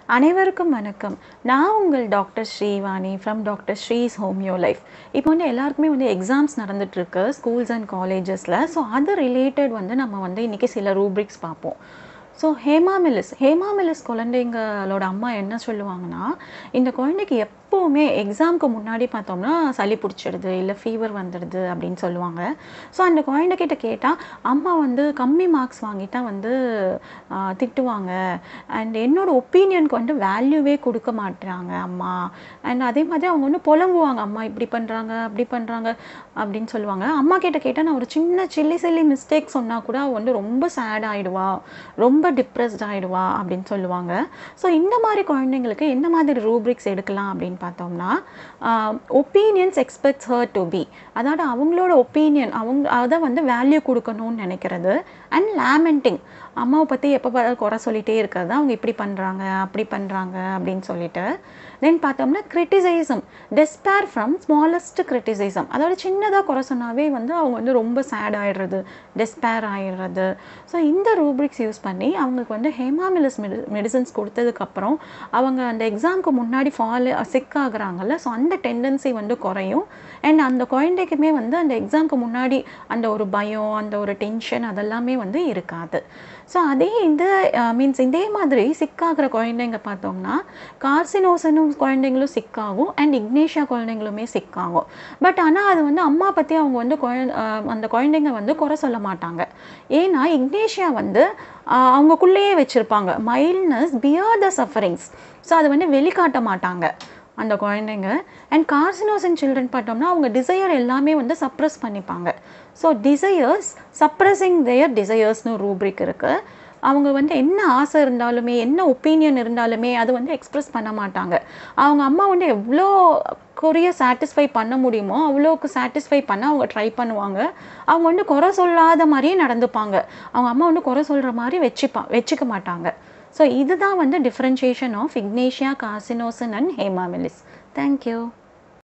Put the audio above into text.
அனைவருக்கும் வணக்கம் நான் உங்கள் doctor Srivani from doctor Sri's homeo life இப்போ வந்து எல்லாருக்குமே வந்து எக்ஸாம்ஸ் நடந்துட்டுருக்கு ஸ்கூல்ஸ் அண்ட் காலேஜஸில் ஸோ அது ரிலேட்டட் வந்து நம்ம வந்து இன்றைக்கி சில ரூப்ரிக்ஸ் பார்ப்போம் ஸோ ஹேமாமிலிஸ் ஹேமாமிலிஸ் குழந்தைங்களோட அம்மா என்ன சொல்லுவாங்கன்னா இந்த குழந்தைக்கு எப்போவுமே எக்ஸாம்க்கு முன்னாடி பார்த்தோம்னா சளி பிடிச்சிடுது இல்லை ஃபீவர் வந்துடுது அப்படின்னு சொல்லுவாங்க ஸோ அந்த குழந்தைகிட்ட கேட்டால் அம்மா வந்து கம்மி மார்க்ஸ் வாங்கிட்டா வந்து ஆ, திட்டுவாங்க அண்ட் என்னோட ஒப்பீனியனுக்கு வந்து வேல்யூவே கொடுக்க மாட்டுறாங்க அம்மா அண்ட் அதே மாதிரி அவங்க வந்து புலம்புவாங்க அம்மா இப்படி பண்ணுறாங்க அப்படி பண்ணுறாங்க அப்படின்னு சொல்லுவாங்க அம்மா கிட்ட கேட்டால் நான் ஒரு சின்ன சில்லி சில்லி மிஸ்டேக் சொன்னால் கூட அவ வந்து ரொம்ப சேட் ஆகிடுவா ரொம்ப டிப்ரெஸ்ட் ஆகிடுவா அப்படின்னு சொல்லுவாங்க ஸோ இந்த மாதிரி குழந்தைங்களுக்கு என்ன மாதிரி ரூப்ரிக்ஸ் எடுக்கலாம் அப்படின்னு பார்த்தோம்னா opinions expects her to be அதாவது அவங்களோட ஒப்பீனியன் அவங்க அதை வந்து வேல்யூ கொடுக்கணும்னு நினைக்கிறது அண்ட் லேமெண்டிங் அம்மாவை பற்றி எப்போ பார்த்தாலும் குறை சொல்லிகிட்டே இருக்கிறது அவங்க இப்படி பண்ணுறாங்க அப்படி பண்ணுறாங்க அப்படின்னு சொல்லிட்டு தென் பார்த்தோம்னா criticism despair from smallest criticism அதாவது சின்னதாக குறை சொன்னாவே வந்து அவங்க வந்து ரொம்ப சேட் ஆகிடுறது டெஸ்பேர் ஆகிடுறது ஸோ இந்த ரூப்ரிக்ஸ் யூஸ் பண்ணி அவங்களுக்கு வந்து ஹேமாமிலஸ் மெடி மெடிசன்ஸ் கொடுத்ததுக்கப்புறம் அவங்க அந்த எக்ஸாம்க்கு முன்னாடி ஃபால் சிக் ஆகுறாங்கல்ல ஸோ அந்த டெண்டன்சி வந்து குறையும் அண்ட் அந்த குழந்தைக்குமே வந்து அந்த எக்ஸாம்க்கு முன்னாடி அந்த ஒரு பயம் அந்த ஒரு டென்ஷன் அதெல்லாமே வந்து இருக்காது ஸோ அதே இந்த மீன்ஸ் இதே மாதிரி சிக்காகிற குழந்தைங்க பார்த்தோம்னா கார்சினோசனும் குழந்தைங்களும் சிக்காகும் அண்ட் இக்னேஷியா குழந்தைங்களுமே சிக்காகும் பட் ஆனால் அது வந்து அம்மா பற்றி அவங்க வந்து குழ- அஹ் அந்த குழந்தைங்க வந்து குறை சொல்ல மாட்டாங்க ஏன்னா இக்னேஷியா வந்து ஆஹ் அவங்களுக்குள்ளேயே வச்சுருப்பாங்க mildness bear the sufferings so அதை வந்து வெளிக்காட்ட மாட்டாங்க அந்த குழந்தைங்க அண்ட் கார்சினோசன் சில்ட்ரன் பார்த்தோம்னா அவங்க டிசையர் எல்லாமே வந்து சப்ரஸ் பண்ணிப்பாங்க ஸோ டிசையர்ஸ் சப்ரஸிங் தேயர் டிசையர்ஸ்னு ரூப்ரிக் இருக்குது அவங்க வந்து என்ன ஆசை இருந்தாலுமே என்ன ஒப்பீனியன் இருந்தாலுமே அது வந்து எக்ஸ்ப்ரெஸ் பண்ண மாட்டாங்க அவங்க அம்மா வந்து எவ்வளோ குறைய சாட்டிஸ்ஃபை பண்ண முடியுமோ அவ்வளோக்கு சாட்டிஸ்ஃபை பண்ண அவங்க ட்ரை பண்ணுவாங்க அவங்க வந்து குறை சொல்லாத மாதிரியே நடந்துப்பாங்க அவங்க அம்மா வந்து குறை சொல்கிற மாதிரி வச்சுப்பா வச்சுக்க மாட்டாங்க ஸோ இதுதான் வந்து differentiation of ignatia carcinosin and hamamelis thank you